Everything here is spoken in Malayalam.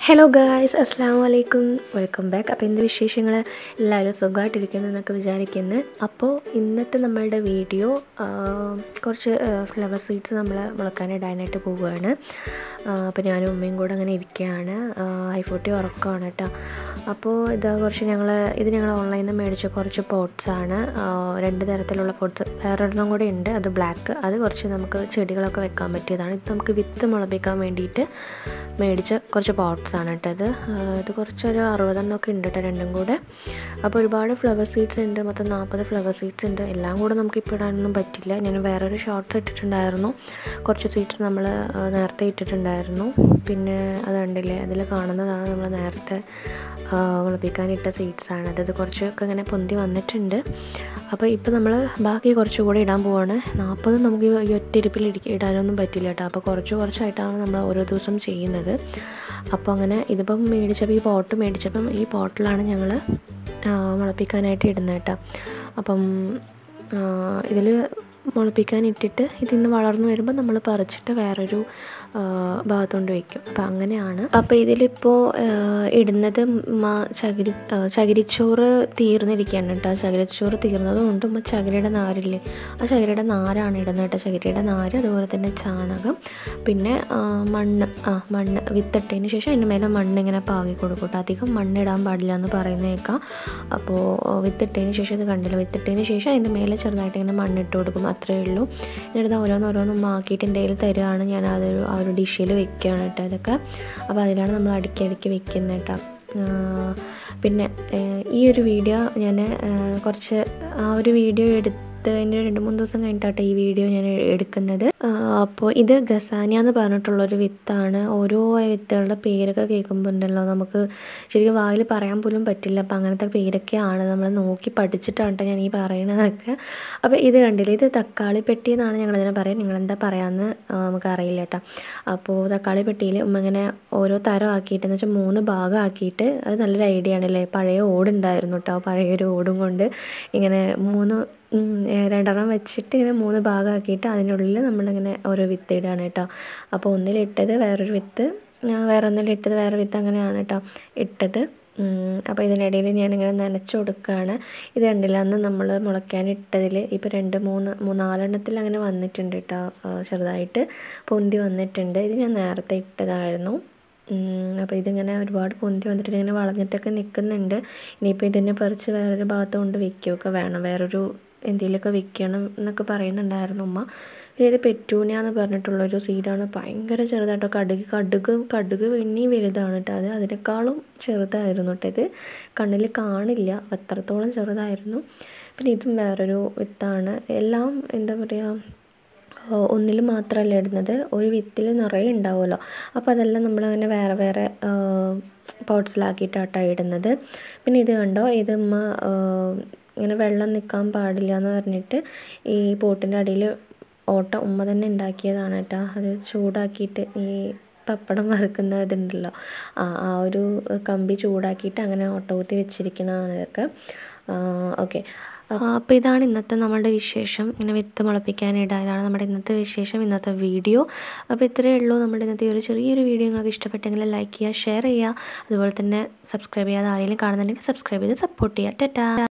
ഹലോ ഗായ്സ് അസ്സാം വലൈക്കും വെൽക്കം ബാക്ക് അപ്പോൾ എന്ത് വിശേഷങ്ങൾ എല്ലാവരും സുഖമായിട്ടിരിക്കുന്നു എന്നൊക്കെ വിചാരിക്കുന്നു അപ്പോൾ ഇന്നത്തെ നമ്മളുടെ വീഡിയോ കുറച്ച് ഫ്ലവർ സീഡ്സ് നമ്മൾ മുളക്കാനിടാനായിട്ട് പോവുകയാണ് അപ്പോൾ ഞാനും ഉമ്മയും കൂടെ അങ്ങനെ ഇരിക്കുകയാണ് ഐഫോട്ടി ഉറക്കമാണ് കേട്ടോ അപ്പോൾ ഇത് കുറച്ച് ഞങ്ങൾ ഇത് ഞങ്ങൾ ഓൺലൈനിൽ നിന്ന് മേടിച്ച കുറച്ച് പോട്ട്സാണ് രണ്ട് തരത്തിലുള്ള പോട്ട്സ് വേറൊരെണ്ണം കൂടെ ഉണ്ട് അത് ബ്ലാക്ക് അത് കുറച്ച് നമുക്ക് ചെടികളൊക്കെ വെക്കാൻ പറ്റിയതാണ് ഇത് നമുക്ക് വിത്ത് മുളപ്പിക്കാൻ വേണ്ടിയിട്ട് മേടിച്ച കുറച്ച് പോട്ട്സ് ആണ് കേട്ടോ ഇത് ഇത് കുറച്ചൊരു അറുപതെണ്ണമൊക്കെ ഉണ്ട് കേട്ടോ രണ്ടും കൂടെ അപ്പോൾ ഒരുപാട് ഫ്ലവർ സീഡ്സ് ഉണ്ട് മൊത്തം നാൽപ്പത് ഫ്ലവർ സീഡ്സ് ഉണ്ട് എല്ലാം കൂടെ നമുക്ക് ഇപ്പോൾ ഇടാനൊന്നും പറ്റില്ല ഞാൻ വേറൊരു ഷോർട്ട്സ് ഇട്ടിട്ടുണ്ടായിരുന്നു കുറച്ച് സീഡ്സ് നമ്മൾ നേരത്തെ ഇട്ടിട്ടുണ്ടായിരുന്നു പിന്നെ അത് കണ്ടില്ലേ അതിൽ കാണുന്നതാണ് നമ്മൾ നേരത്തെ മുളപ്പിക്കാനിട്ട സീഡ്സാണ് അതായത് കുറച്ചൊക്കെ ഇങ്ങനെ പൊന്തി വന്നിട്ടുണ്ട് അപ്പോൾ ഇപ്പോൾ നമ്മൾ ബാക്കി കുറച്ചുകൂടി ഇടാൻ പോവാണ് നാൽപ്പത് നമുക്ക് ഈ ഒറ്റ ഇരിപ്പിൽ ഇടാനൊന്നും പറ്റില്ല കേട്ടോ അപ്പോൾ കുറച്ച് കുറച്ചായിട്ടാണ് നമ്മൾ ഓരോ ദിവസം ചെയ്യുന്നത് അപ്പോൾ അങ്ങനെ ഇതിപ്പം മേടിച്ചപ്പോൾ ഈ പോട്ട് മേടിച്ചപ്പം ഈ പോട്ടിലാണ് ഞങ്ങൾ മുളപ്പിക്കാനായിട്ട് ഇടുന്നത് കേട്ടോ അപ്പം ഇതിൽ മുളപ്പിക്കാൻ ഇട്ടിട്ട് ഇതിന്ന് വളർന്നു വരുമ്പോൾ നമ്മൾ പറിച്ചിട്ട് വേറൊരു ഭാഗത്തുകൊണ്ട് വയ്ക്കും അപ്പം അങ്ങനെയാണ് അപ്പോൾ ഇതിലിപ്പോൾ ഇടുന്നത് ചകിരി ചകിരിച്ചോറ് തീർന്നിരിക്കുകയാണ് കേട്ടോ ചകിരിച്ചോറ് തീർന്നത് കൊണ്ട് ചകിരിയുടെ നാരില്ലേ ആ ചകിരിയുടെ നാരാണ് ഇടുന്നത് കേട്ടോ ചകിരിയുടെ നാര് അതുപോലെ തന്നെ ചാണകം പിന്നെ മണ്ണ് ആ മണ്ണ് വിത്തിട്ടതിന് ശേഷം അതിൻ്റെ മേലെ മണ്ണ് ഇങ്ങനെ പാകി കൊടുക്കും കേട്ടോ അധികം മണ്ണ് ഇടാൻ പാടില്ല എന്ന് പറയുന്നേക്കാം അപ്പോൾ വിത്തിട്ടതിന് ശേഷം ഇത് കണ്ടില്ല വിത്തിട്ടതിന് ശേഷം അതിൻ്റെ മേലെ ചെറുതായിട്ട് ഇങ്ങനെ മണ്ണിട്ട് കൊടുക്കും അത്രയേ ഉള്ളൂ എന്നിട്ട് ഓരോന്നോരോന്നും ആക്കിയിട്ട് എൻ്റെ കയ്യിൽ തരുവാണ് ഞാൻ അതൊരു ആ ഒരു ഡിഷിൽ വെക്കുകയാണ് കേട്ടോ ഇതൊക്കെ അപ്പോൾ അതിലാണ് നമ്മൾ അടുക്കി അടുക്കി വെക്കുന്നത് കേട്ടോ പിന്നെ ഈ ഒരു വീഡിയോ ഞാൻ കുറച്ച് ആ ഒരു വീഡിയോ എടുത്ത് അതിൻ്റെ രണ്ട് മൂന്ന് ദിവസം കഴിഞ്ഞിട്ടാട്ടെ ഈ വീഡിയോ ഞാൻ എടുക്കുന്നത് അപ്പോൾ ഇത് ഗസാനിയ എന്ന് പറഞ്ഞിട്ടുള്ളൊരു വിത്താണ് ഓരോ വിത്തുകളുടെ പേരൊക്കെ കേൾക്കുമ്പോൾ ഉണ്ടല്ലോ നമുക്ക് ശരിക്കും വായിൽ പറയാൻ പോലും പറ്റില്ല അപ്പം അങ്ങനത്തെ പേരൊക്കെയാണ് നമ്മൾ നോക്കി പഠിച്ചിട്ടാണ് ഞാൻ ഈ പറയണതൊക്കെ അപ്പോൾ ഇത് കണ്ടില്ലേ ഇത് തക്കാളി പെട്ടി എന്നാണ് ഞങ്ങളിതിനെ പറയുക നിങ്ങളെന്താ പറയാമെന്ന് നമുക്കറിയില്ല കേട്ടോ അപ്പോൾ തക്കാളി പെട്ടിയിൽ ഉമ്മ ഇങ്ങനെ ഓരോ തരം ആക്കിയിട്ട് എന്ന് വെച്ചാൽ മൂന്ന് ഭാഗം ആക്കിയിട്ട് അത് നല്ലൊരു ഐഡിയ ആണല്ലേ പഴയ ഓടുണ്ടായിരുന്നു കേട്ടോ പഴയൊരു ഓടും കൊണ്ട് ഇങ്ങനെ മൂന്ന് രണ്ടെണ്ണം വെച്ചിട്ട് ഇങ്ങനെ മൂന്ന് ഭാഗമാക്കിയിട്ട് അതിനുള്ളിൽ നമ്മളിങ്ങനെ ഓരോ വിത്ത് ഇടുകയാണ് കേട്ടോ അപ്പോൾ ഒന്നിലിട്ടത് വേറൊരു വിത്ത് വേറൊന്നിലിട്ടത് വേറെ വിത്ത് അങ്ങനെയാണ് കേട്ടോ ഇട്ടത് അപ്പോൾ ഇതിനിടയിൽ ഞാനിങ്ങനെ നനച്ചു കൊടുക്കുകയാണ് ഇത് കണ്ടില്ല അന്ന് നമ്മൾ മുളയ്ക്കാനിട്ടതിൽ ഇപ്പോൾ രണ്ട് മൂന്ന് മൂന്നാലെണ്ണത്തിൽ അങ്ങനെ വന്നിട്ടുണ്ട് കേട്ടോ ചെറുതായിട്ട് പൊന്തി വന്നിട്ടുണ്ട് ഇത് ഞാൻ നേരത്തെ ഇട്ടതായിരുന്നു അപ്പോൾ ഇതിങ്ങനെ ഒരുപാട് പൊന്തി വന്നിട്ട് ഇങ്ങനെ വളഞ്ഞിട്ടൊക്കെ നിൽക്കുന്നുണ്ട് ഇനിയിപ്പോൾ ഇതിനെ പറിച്ച് വേറൊരു ഭാഗത്ത് കൊണ്ട് വെക്കുകയൊക്കെ വേണം വേറൊരു എന്തെങ്കിലുമൊക്കെ വെക്കണം എന്നൊക്കെ പറയുന്നുണ്ടായിരുന്നു ഉമ്മ പിന്നെ ഇത് പെറ്റൂനിയ എന്ന് പറഞ്ഞിട്ടുള്ളൊരു സീഡാണ് ഭയങ്കര ചെറുതായിട്ടോ കടുക് കടുക് കടുക് വെണ്ണി വലുതാണ് കേട്ടോ അത് അതിനേക്കാളും ചെറുതായിരുന്നു കേട്ടോ ഇത് കണ്ണിൽ കാണില്ല അത്രത്തോളം ചെറുതായിരുന്നു പിന്നെ ഇതും വേറൊരു വിത്താണ് എല്ലാം എന്താ പറയുക ഒന്നിൽ മാത്രമല്ല ഇടുന്നത് ഒരു വിത്തിൽ നിറയെ ഉണ്ടാവുമല്ലോ അപ്പോൾ അതെല്ലാം നമ്മളങ്ങനെ വേറെ വേറെ പോട്ട്സിലാക്കിയിട്ടാട്ടോ ഇടുന്നത് പിന്നെ ഇത് കണ്ടോ ഇത് ഉമ്മ ഇങ്ങനെ വെള്ളം നിൽക്കാൻ പാടില്ല എന്ന് പറഞ്ഞിട്ട് ഈ പോട്ടിൻ്റെ അടിയിൽ ഓട്ട ഉമ്മ തന്നെ ഉണ്ടാക്കിയതാണ് കേട്ടോ അത് ചൂടാക്കിയിട്ട് ഈ പപ്പടം വറുക്കുന്ന ഇതുണ്ടല്ലോ ആ ആ ഒരു കമ്പി ചൂടാക്കിയിട്ട് അങ്ങനെ ഓട്ട കുത്തി വെച്ചിരിക്കണതാണ് ഇതൊക്കെ ഓക്കെ അപ്പോൾ ഇതാണ് ഇന്നത്തെ നമ്മുടെ വിശേഷം ഇങ്ങനെ വിത്ത് മുളപ്പിക്കാനിടുക ഇതാണ് നമ്മുടെ ഇന്നത്തെ വിശേഷം ഇന്നത്തെ വീഡിയോ അപ്പോൾ ഇത്രയേ ഉള്ളൂ നമ്മുടെ ഇന്നത്തെ ഒരു ചെറിയൊരു വീഡിയോ നിങ്ങൾക്ക് ഇഷ്ടപ്പെട്ടെങ്കിൽ ലൈക്ക് ചെയ്യുക ഷെയർ ചെയ്യുക അതുപോലെ തന്നെ സബ്സ്ക്രൈബ് ചെയ്യാതെ ആരെങ്കിലും കാണുന്നുണ്ടെങ്കിൽ സബ്സ്ക്രൈബ് ചെയ്ത് സപ്പോർട്ട് ചെയ്യുക ടാറ്റാ